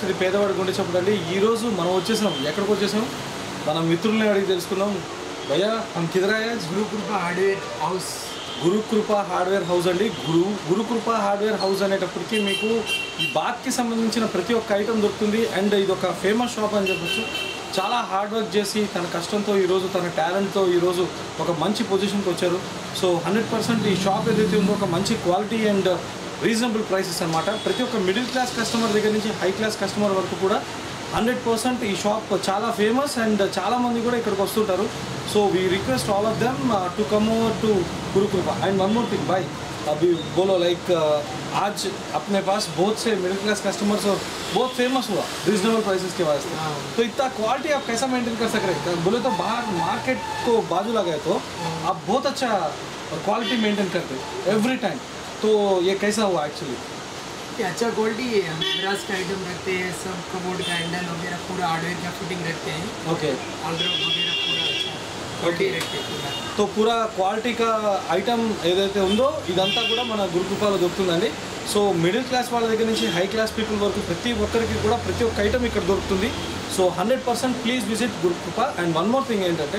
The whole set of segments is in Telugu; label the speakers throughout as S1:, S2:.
S1: ఇది పేదవాడి గుండె చెప్పడండి ఈ రోజు మనం వచ్చేసాం ఎక్కడికి వచ్చేసాం మన మిత్రుల్ని అడిగి తెలుసుకున్నాం భయ్యా హమ్ కిదరాయా
S2: Guru Kripa hardware house
S1: Gurukripa hardware house అండి గురు గురుకృప హార్డ్వేర్ హౌస్ అనేటప్పటికీ మీకు ఈ బాత్కి సంబంధించిన ప్రతి ఒక్క ఐటెం దొరుకుతుంది అండ్ ఇది ఒక ఫేమస్ షాప్ అని చెప్పొచ్చు చాలా హార్డ్ వర్క్ చేసి తన కష్టంతో ఈరోజు తన టాలెంట్తో ఈరోజు ఒక మంచి పొజిషన్కి వచ్చారు సో హండ్రెడ్ పర్సెంట్ ఈ షాప్ ఏదైతే ఉందో ఒక మంచి క్వాలిటీ అండ్ రీజనబుల్ ప్రైసెస్ అనమాట ప్రతి ఒక్క మిడిల్ క్లాస్ కస్టమర్ దగ్గర నుంచి హై క్లాస్ కస్టమర్ వరకు కూడా హండ్రెడ్ పర్సెంట్ ఈ షాప్ చాలా ఫేమస్ అండ్ చాలా మంది కూడా ఇక్కడికి వస్తుంటారు so we request all of them to come over to Gurukripa and one more thing भाई अभी बोलो लाइक आज अपने पास बहुत से मिडिल क्लास कस्टमर्स और बहुत फेमस हुआ रीजनेबल प्राइसेस के वास्ते
S2: हाँ।
S1: तो इतना क्वालिटी आप कैसा मेंटेन कर सक रहे हैं बोले तो बाहर मार्केट को बाजू लगाए तो आप बहुत अच्छा क्वालिटी मेंटेन करते एवरी टाइम तो ये कैसा हुआ एक्चुअली
S2: ये अच्छा क्वालिटी है हम ब्रास का आइटम रखते हैं सब कबोर्ड का हैंडल वगैरह पूरा हार्डवेयर का फिटिंग रखते हैं
S1: ओके
S2: ऑलराउंड वगैरह पूरा अच्छा क्वालिटी रखते हैं पूरा
S1: तो पूरा క్వాలిటీ కా ఐటమ్ ఏదైతే ఉందో ఇదంతా కూడా మన గురుకృపాలో దొరుకుతుందండి సో మిడిల్ క్లాస్ వాళ్ళ దగ్గర నుంచి హై క్లాస్ పీపుల్ వరకు ప్రతి ఒక్కరికి కూడా ప్రతి ఒక్క ఐటమ్ ఇక్కడ దొరుకుతుంది so hundred percent please visit Gurukripa and one more thing ఏంటంటే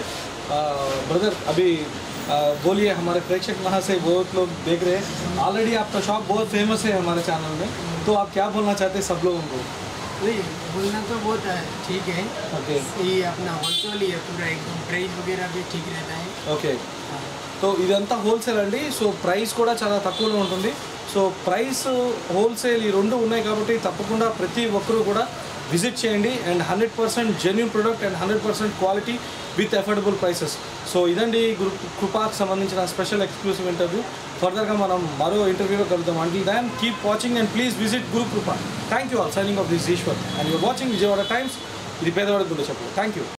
S1: ब्रदर अभी आ, बोलिए हमारे प्रेक्षक वहाँ से बहुत लोग देख रहे हैं ऑलरेडी आपका शॉप बहुत फेमस है हमारे चैनल में तो आप क्या बोलना चाहते हैं सब लोगों को
S2: वही बोलना तो बहुत है, ठीक है
S1: ओके
S2: ये अपना होलसेल ही है पूरा एकदम प्राइस वगैरह भी ठीक रहता है
S1: ఓకే
S2: हाँ।
S1: సో ఇదంతా హోల్సేల్ అండి సో ప్రైస్ కూడా చాలా తక్కువలో ఉంటుంది సో ప్రైస్ హోల్సేల్ ఈ రెండు ఉన్నాయి కాబట్టి తప్పకుండా ప్రతి ఒక్కరూ కూడా విజిట్ చేయండి and hundred percent genuine product and hundred percent quality with affordable prices so ఇదండి గ్రూ కృపాకు సంబంధించిన స్పెషల్ ఎక్స్క్లూసివ్ ఇంటర్వ్యూ ఫర్దర్గా మనం మరో ఇంటర్వ్యూలో కలుద్దాం until then keep watching and please visit Guru Kripa thank you all signing off this Eshwar and you watching Vijayawada Times ఇది పేదవాడి గురించి చెప్పు థ్యాంక్ యూ